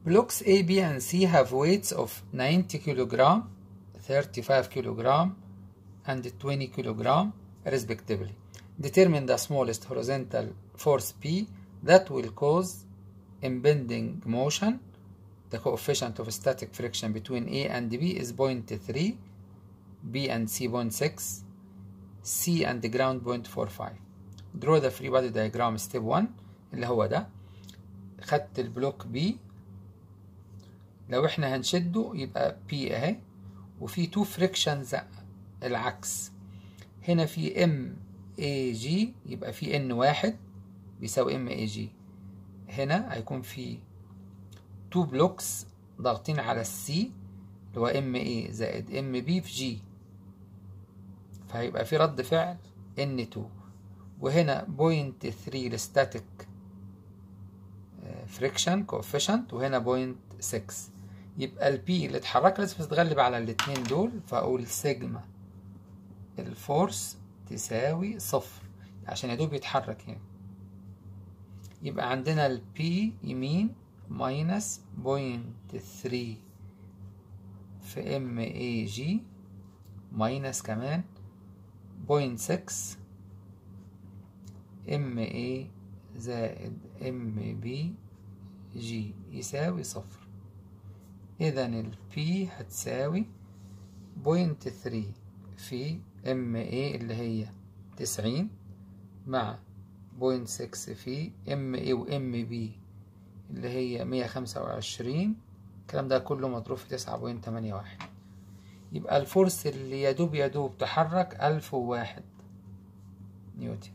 blocks A, B and C have weights of 90 kilogram 35 kilogram and 20 kilogram respectively determine the smallest horizontal force P that will cause impending motion the coefficient of static friction between A and B is 0.3 B and C 0.6 C and the ground 0.45 draw the free body diagram step 1 اللي هو ده خدت البلوك B لو احنا هنشده يبقى P اهي وفي تو فريكشنز العكس هنا في ام اي جي يبقى في ان واحد بيساوي ام اي جي هنا هيكون في تو بلوكس ضاغطين على السي اللي هو ام اي زائد ام بي في جي فهيبقى في رد فعل ان 2 وهنا بوينت 3 الستاتيك فريكشن كوفيشنت وهنا بوينت 6 يبقى البي اللي اتحرك لازم تتغلب على الاتنين دول فاقول سيجما الفورس تساوي صفر عشان يدوب يتحرك يعني يبقى عندنا البي يمين ماينس بوينت ثري في ام اي جي ماينس كمان بوينت سكس ام اي زائد ام بي جي يساوي صفر إذا ال P هتساوي بوينت ثري في ام اي اللي هي تسعين مع بوينت سكس في ام اي وام بي اللي هي مية خمسة وعشرين الكلام ده كله مضروب في تسعة بوينت تمانية واحد يبقى الفورس اللي يدوب يدوب تحرك ألف وواحد نيوتن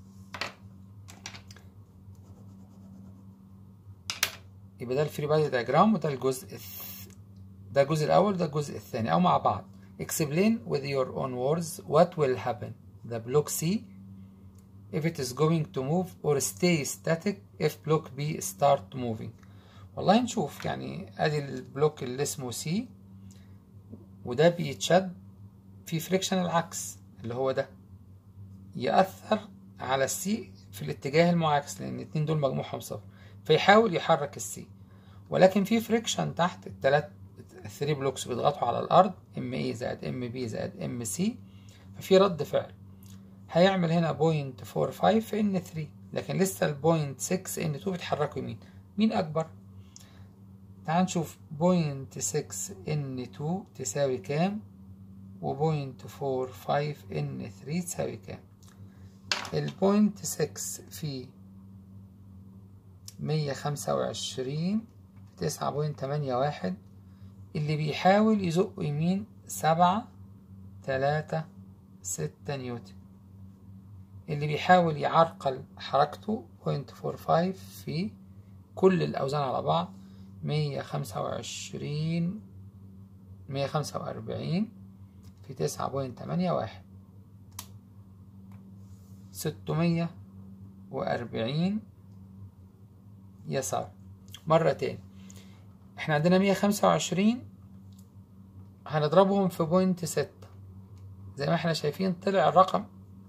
يبقى ده الفري بادي دياجرام وده الجزء الث... ده الجزء الأول ده الجزء الثاني أو مع بعض explain with your own words what will happen the block C if it is going to move or stay static if block B start moving والله نشوف يعني ادي البلوك اللي اسمه سي وده بيتشد في فريكشن العكس اللي هو ده يأثر على السي في الاتجاه المعاكس لان الاتنين دول مجموعهم صفر فيحاول يحرك السي ولكن في فريكشن تحت التلات الثري بلوكس بيضغطوا على الارض ام اي زائد ام بي زائد ام سي ففي رد فعل هيعمل هنا بوينت فور فايف في ان ثري لكن لسه البوينت سكس ان تو بيتحركوا يمين مين اكبر تعال نشوف بوينت سكس ان تو تساوي كام وبوينت فور فايف ان ثري تساوي كام البوينت سكس في مية خمسة وعشرين تسعة بوينت تمانية واحد اللي بيحاول يزق يمين سبعة تلاتة ستة نيوتن اللي بيحاول يعرقل حركته بوينت فور فايف في كل الأوزان على بعض مية خمسة وعشرين مية خمسة وأربعين في تسعة بوينت تمانية واحد ستمية وأربعين يسار مرة تاني احنا عندنا مية خمسة وعشرين هنضربهم في بوينت ستة زي ما احنا شايفين طلع الرقم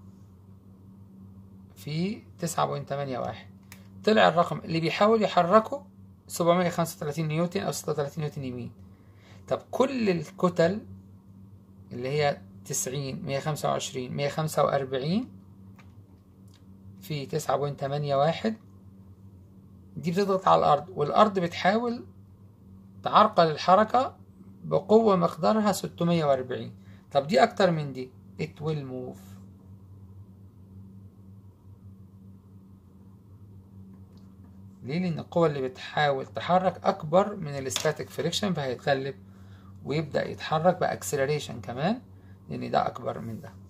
في تسعة بوينت تمانية واحد طلع الرقم اللي بيحاول يحركه سبعمية خمسة وتلاتين نيوتن أو ستة وتلاتين نيوتن يمين طب كل الكتل اللي هي تسعين مية خمسة وعشرين مية خمسة وأربعين في تسعة بوينت تمانية واحد دي بتضغط على الأرض والأرض بتحاول تعرقل الحركة بقوة مقدارها ستمية وأربعين طب دي أكتر من دي it will move ليه لأن القوة اللي بتحاول تحرك أكبر من الستاتيك فريكشن فهيتغلب ويبدأ يتحرك بأكسلريشن كمان لأن ده أكبر من ده